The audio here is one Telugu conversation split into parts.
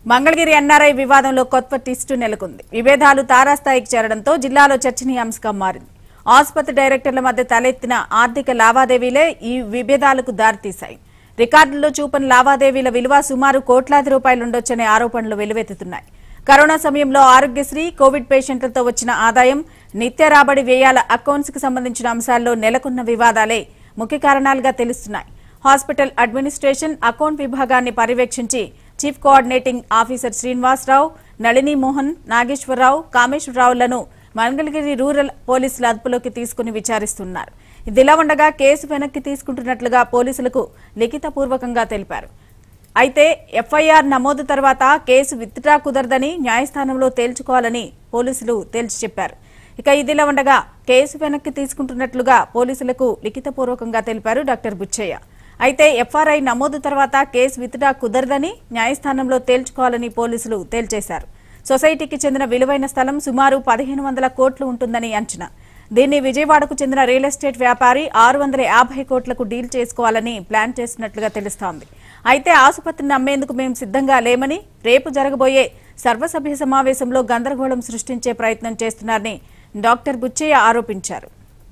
మంగళగిరి ఎన్ఆర్ఐ వివాదంలో కొత్త టిస్టు నెలకొంది విభేదాలు తారాస్థాయికి చేరడంతో జిల్లాలో చర్చనీయాంశంగా మారింది ఆసుపత్రి డైరెక్టర్ల మధ్య తలెత్తిన ఆర్థిక లావాదేవీలే ఈ విభేదాలకు దారితీశాయి రికార్డుల్లో చూపని లావాదేవీల విలువ సుమారు కోట్లాది రూపాయలుండొచ్చనే ఆరోపణలు వెలువెత్తుతున్నాయి కరోనా సమయంలో ఆరోగ్యశ్రీ కోవిడ్ పేషెంట్లతో వచ్చిన ఆదాయం నిత్య రాబడి వ్యయాల అకౌంట్స్ కి సంబంధించిన అంశాల్లో నెలకొన్న వివాదాలే ముఖ్య కారణాలుగా తెలుస్తున్నాయి హాస్పిటల్ అడ్మినిస్ట్రేషన్ అకౌంట్ విభాగాన్ని పర్యవేక్షించి chief coordinating officer Srinivasarao Nalini Mohan Nageswararao కామేశ్వరరావులను మంగళగిరి రూరల్ పోలీసులు అదుపులోకి తీసుకుని విచారిస్తున్నారు ఇదిలా ఉండగా కేసు వెనక్కి తీసుకుంటున్నట్లుగా పోలీసులకు లిఖితపూర్వకంగా తెలిపారు అయితే ఎఫ్ఐఆర్ నమోదు తర్వాత కేసు విత్డ్రా కుదరదని న్యాయస్థానంలో తేల్చుకోవాలని పోలీసులు తేల్చి చెప్పారు ఇక ఇదిలా ఉండగా కేసు వెనక్కి తీసుకుంటున్నట్లుగా పోలీసులకు లిఖితపూర్వకంగా తెలిపారు డాక్టర్ బుచ్చయ్య అయితే ఎఫ్ఆర్ఐ నమోదు తర్వాత కేసు విత్డ్రా కుదరదని న్యాయస్థానంలో తేల్చుకోవాలని పోలీసులు తేల్చేశారు సొసైటీకి చెందిన విలువైన స్థలం సుమారు పదిహేను వందల కోట్లు ఉంటుందని అంచనా దీన్ని విజయవాడకు చెందిన రియల్ ఎస్టేట్ వ్యాపారి ఆరు వందల యాభై కోట్లకు డీల్ చేసుకోవాలని ప్లాన్ చేస్తున్నట్లుగా తెలుస్తోంది అయితే ఆసుపత్రిని అమ్మేందుకు మేము సిద్ధంగా లేమని రేపు జరగబోయే సర్వసభ్య సమావేశంలో గందరగోళం సృష్టించే ప్రయత్నం చేస్తున్నారని డాక్టర్ బుచ్చయ్య ఆరోపించారు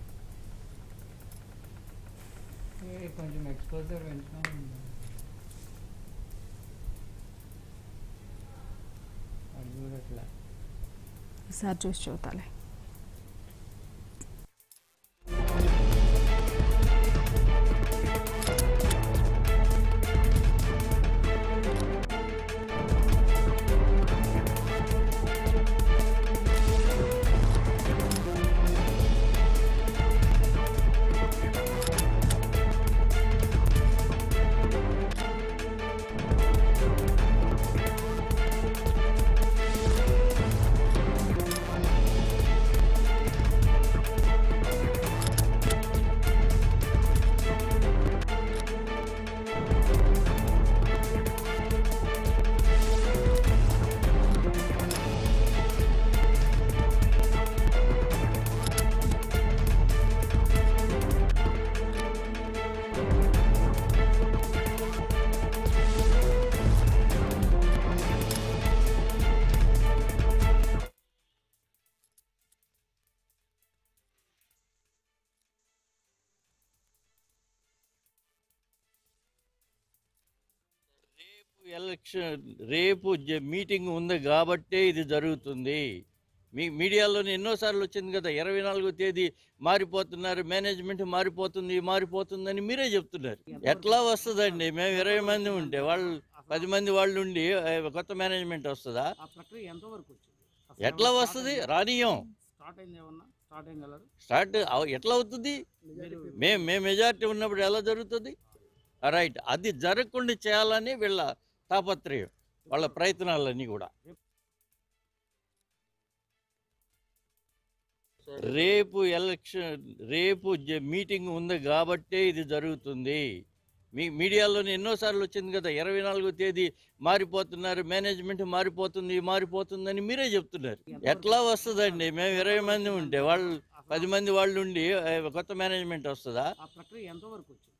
ఏ కొంచెం ఎక్స్పోజర్ పెంచుతాం అది చూడట్లే సార్ చూసి చూడాలి రేపు ఎలక్షన్ రేపు జ- మీటింగ్ ఉంది కాబట్టే ఇది జరుగుతుంది మీ మీడియాలో ఎన్నోసార్లు వచ్చింది కదా ఇరవై నాలుగో తేదీ మారిపోతున్నారు మేనేజ్మెంట్ మారిపోతుంది మారిపోతుందని మీరే చెప్తున్నారు ఎట్లా వస్తుందండి మేము ఇరవై మంది ఉంటే వాళ్ళు పది మంది వాళ్ళు ఉండి ఆ, కొత్త మేనేజ్మెంట్ వస్తుందా ఆ ప్రక్రియ ఎంతవరకు వచ్చింది ఎట్లా వస్తుంది రానియం స్టార్ట్ అయింది ఏమన్నా స్టార్ట్ అయింది కదా స్టార్ట్ అవ- ఎట్లా అవుతుంది మేము మేము మెజారిటీ ఉన్నప్పుడు ఎలా జరుగుతుంది రైట్ అది జరగకుండా చేయాలని వీళ్ళ తాపత్రయం వాళ్ళ ప్రయత్నాలన్నీ కూడా రేపు ఎలక్షన్ రేపు జ- మీటింగ్ ఉంది కాబట్టే ఇది జరుగుతుంది మీ మీడియాలో ఎన్నోసార్లు వచ్చింది కదా ఇరవై నాలుగో తేదీ మారిపోతున్నారు మేనేజ్మెంట్ మారిపోతుంది మారిపోతుందని మీరే చెప్తున్నారు ఎట్లా వస్తుందండి మేము ఇరవై మంది ఉంటే వాళ్ళు పది మంది వాళ్ళు ఉండి ఆ, కొత్త మేనేజ్మెంట్ వస్తుందా ఆ ప్రక్రియ ఎంతవరకు వచ్చింది